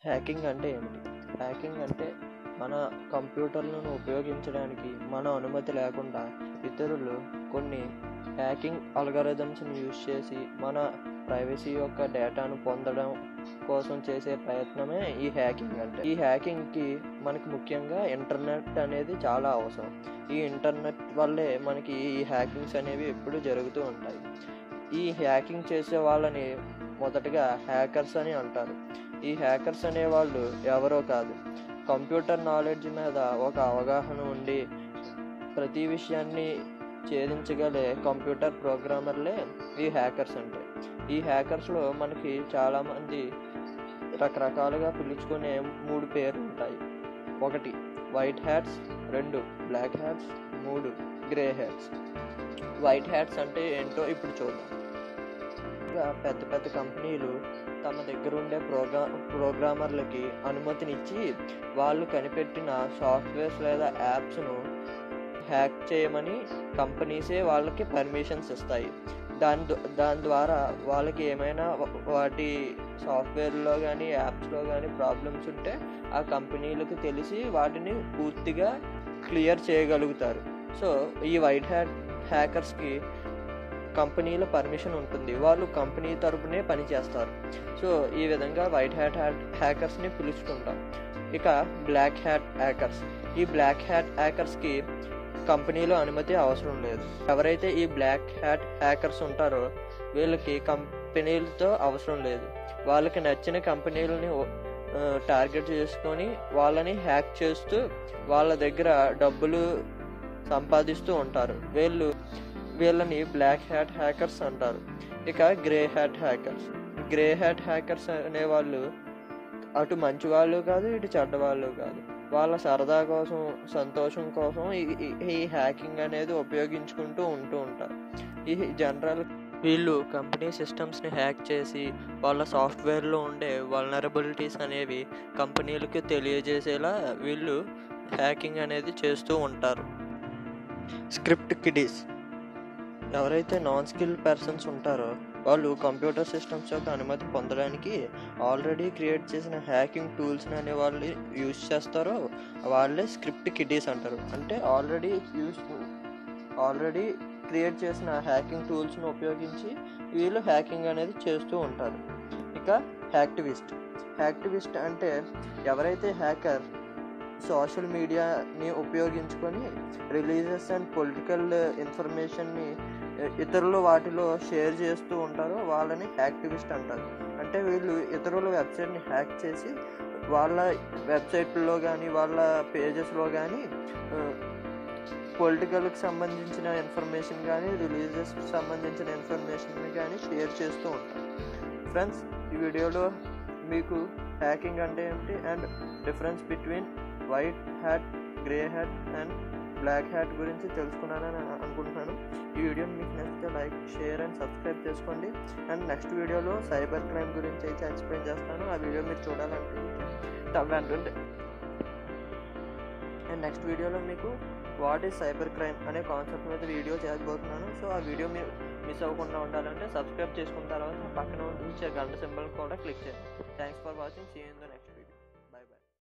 hacking అంటే ఏమిటి hacking అంటే మన కంప్యూటర్లను ఉపయోగించడానికి మన అనుమతి లేకుండా ఇతరులు కొన్ని హ్యాకింగ్ అల్గరిథమ్స్ని యూజ్ చేసి మన ప్రైవసీ యొక్క డేటాను పొందడం కోసం చేసే ప్రయత్నమే ఈ హ్యాకింగ్ అంటే ఈ హ్యాకింగ్కి మనకి ముఖ్యంగా ఇంటర్నెట్ అనేది చాలా అవసరం ఈ ఇంటర్నెట్ వల్లే మనకి ఈ హ్యాకింగ్స్ అనేవి ఎప్పుడు జరుగుతూ ఉంటాయి ఈ హ్యాకింగ్ చేసే వాళ్ళని మొదటగా హ్యాకర్స్ అని అంటారు ఈ హ్యాకర్స్ అనేవాళ్ళు ఎవరో కాదు కంప్యూటర్ నాలెడ్జ్ మీద ఒక అవగాహన ఉండి ప్రతి విషయాన్ని ఛేదించగలే కంప్యూటర్ ప్రోగ్రామర్లే ఈ హ్యాకర్స్ అంటే ఈ హ్యాకర్స్లో మనకి చాలామంది రకరకాలుగా పిలుచుకునే మూడు పేర్లు ఉంటాయి ఒకటి వైట్ హ్యాట్స్ రెండు బ్లాక్ హ్యాట్స్ మూడు గ్రే హ్యాట్స్ వైట్ హ్యాట్స్ అంటే ఏంటో ఇప్పుడు చూద్దాం ఇంకా పెద్ద పెద్ద కంపెనీలు తమ దగ్గర ఉండే ప్రోగ్రా ప్రోగ్రామర్లకి అనుమతినిచ్చి వాళ్ళు కనిపెట్టిన సాఫ్ట్వేర్స్ లేదా యాప్స్ను హ్యాక్ చేయమని కంపెనీసే వాళ్ళకి పర్మిషన్స్ ఇస్తాయి దాని ద్వా- దాని ద్వారా వాళ్ళకి ఏమైనా వా- వాటి సాఫ్ట్వేర్లో కానీ యాప్స్లో కానీ ప్రాబ్లమ్స్ ఉంటే ఆ కంపెనీలకు తెలిసి వాటిని పూర్తిగా క్లియర్ చేయగలుగుతారు సో ఈ వైట్ హ్యాట్ హ్యాకర్స్కి కంపెనీల పర్మిషన్ ఉంటుంది వాళ్ళు కంపెనీ తరపునే పనిచేస్తారు సో ఈ విధంగా వైట్ హ్యాట్ హ్యాకర్స్ని పిలుచుకుంటాం ఇక బ్లాక్ హ్యాట్ హ్యాకర్స్ ఈ బ్లాక్ హ్యాట్ హ్యాకర్స్కి కంపెనీలో అనుమతి అవసరం లేదు ఎవరైతే ఈ బ్లాక్ హ్యాట్ హ్యాకర్స్ ఉంటారో వీళ్ళకి కంపెనీలతో అవసరం లేదు వాళ్ళకి నచ్చిన కంపెనీలని టార్గెట్ చేసుకొని వాళ్ళని హ్యాక్ చేస్తూ వాళ్ళ దగ్గర డబ్బులు సంపాదిస్తూ ఉంటారు వీళ్ళు వీళ్ళని బ్లాక్ హ్యాట్ హ్యాకర్స్ అంటారు ఇక grey hat hackers grey hat hackers అనేవాళ్ళు అటు మంచి వాళ్ళు కాదు ఇటు చెడ్డ వాళ్ళు కాదు వాళ్ళ సరదా కోసం సంతోషం కోసం ఈ- ఈ- ఈ హ్యాకింగ్ అనేది ఉపయోగించుకుంటూ ఉంటూ ఉంటారు ఈ జనరల్ వీళ్ళు కంపెనీ సిస్టమ్స్ని హ్యాక్ చేసి వాళ్ళ సాఫ్ట్వేర్లో ఉండే వల్నరబిలిటీస్ అనేవి కంపెనీలకు తెలియజేసేలా వీళ్ళు హ్యాకింగ్ అనేది చేస్తూ ఉంటారు స్క్రిప్ట్ కిడీస్ ఎవరైతే నాన్ స్కిల్ పర్సన్స్ ఉంటారో వాళ్ళు కంప్యూటర్ సిస్టమ్స్ యొక్క అనుమతి పొందడానికి ఆల్రెడీ క్రియేట్ చేసిన హ్యాకింగ్ టూల్స్ అనే వాళ్ళు యూజ్ చేస్తారో వాళ్ళే స్క్రిప్ట్ కిడ్డీస్ అంటారు అంటే ఆల్రెడీ యూజ్ ఆల్రెడీ క్రియేట్ చేసిన హ్యాకింగ్ టూల్స్ను ఉపయోగించి వీళ్ళు హ్యాకింగ్ అనేది చేస్తూ ఉంటారు ఇక హ్యాక్టివిస్ట్ హ్యాక్టివిస్ట్ అంటే ఎవరైతే హ్యాకర్ సోషల్ మీడియాని ఉపయోగించుకొని రిలీజియస్ అండ్ పొలిటికల్ ఇన్ఫర్మేషన్ని ఇతరులు వాటిలో షేర్ చేస్తూ ఉంటారో వాళ్ళని యాక్టివిస్ట్ అంటారు అంటే వీళ్ళు ఇతరుల వెబ్సైట్ని హ్యాక్ చేసి వాళ్ళ వెబ్సైట్లో కానీ వాళ్ళ పేజెస్లో కానీ పొలిటికల్కి సంబంధించిన ఇన్ఫర్మేషన్ కానీ రిలీజియస్కి సంబంధించిన ఇన్ఫర్మేషన్ కానీ షేర్ చేస్తూ ఉంటారు ఫ్రెండ్స్ ఈ వీడియోలో మీకు హ్యాకింగ్ అంటే ఏమిటి and difference between white hat grey hat and black hat గురించి తెలుసుకున్నానని అను- అనుకుంటున్నాను ఈ వీడియోని మీకు నచ్చితే లైక్ షేర్ అండ్ సబ్స్క్రైబ్ చేసుకోండి అండ్ నెక్స్ట్ వీడియోలో సైబర్ క్రైమ్ గురించి అయితే ఎక్స్ప్లెయిన్ చేస్తాను ఆ వీడియో మీరు చూడాలనుకుంటే తవ్వంటుంటే అండ్ నెక్స్ట్ వీడియోలో మీకు వాట్ ఈస్ సైబర్ క్రైమ్ అనే కాన్సెప్ట్ మీద వీడియో చేయబోతున్నాను సో ఆ వీడియో మీరు మిస్ అవ్వకుండా ఉండాలంటే సబ్స్క్రైబ్ చేసుకున్న తర్వాత పక్కన ఉంచే గంట సింబల్ కూడా క్లిక్ చేయండి thanks for watching see in the next